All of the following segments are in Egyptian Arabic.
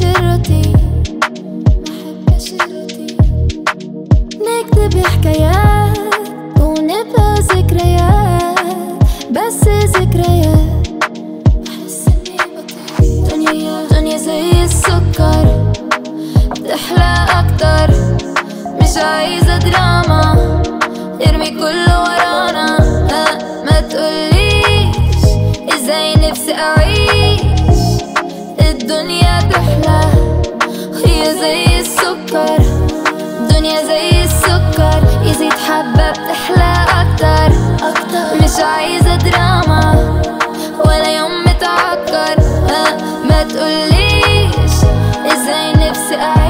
الروتين محبش الروتين نكتب حكايات ونبقى ذكريات بس ذكريات بحس اني بطير دنيا دنيا زي السكر بتحلى اكتر مش عايزة دراما ارمي كله ورانا ها ما تقوليش ازاي نفسي اعيش الدنيا تحلى هي زي السكر الدنيا زي السكر يزيد حبة بتحلى أكتر أكتر مش عايزة دراما ولا يوم متعكر ها ما تقوليش ازاي نفسي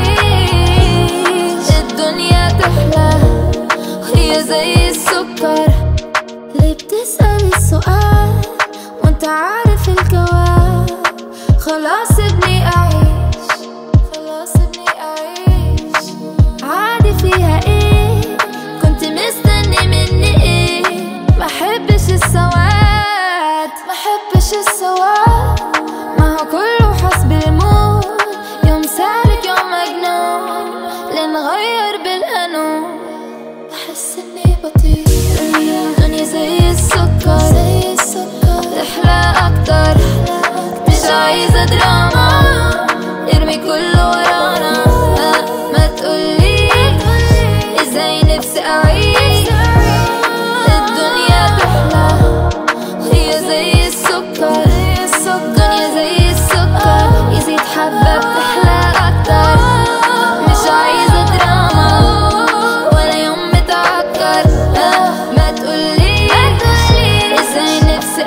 أعيش الدنيا تحلى هي زي السكر ليه بتسأل السؤال وانت عارف الجواب خلاص ابني أعيش خلاص ابني أعيش عادي فيها ايه كنت مستني مني ايه ما حبش السواد ما حبش السواد ما هو كله حسب المود يوم سالك يوم مجنون لنغير بالقانون بحس اني بطير دنيا دنيا زي السكر زي السكر تحلى اكتر مش عايزة دراما ارمي كله ورانا ها ما تقولي ازاي نفسي اعيش الدنيا تحلى هي زي السكر الدنيا زي السكر يزيد حبة بتحلى اكتر مش عايزة دراما ولا يوم متعكر ها ما تقولي ازاي نفسي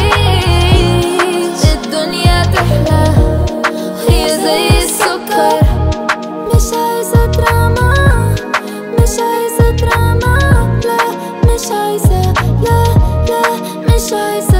اعيش الدنيا تحلى هي زي السكر مش عايزة دراما مش عايزة دراما لا مش عايزة لا لا مش عايزة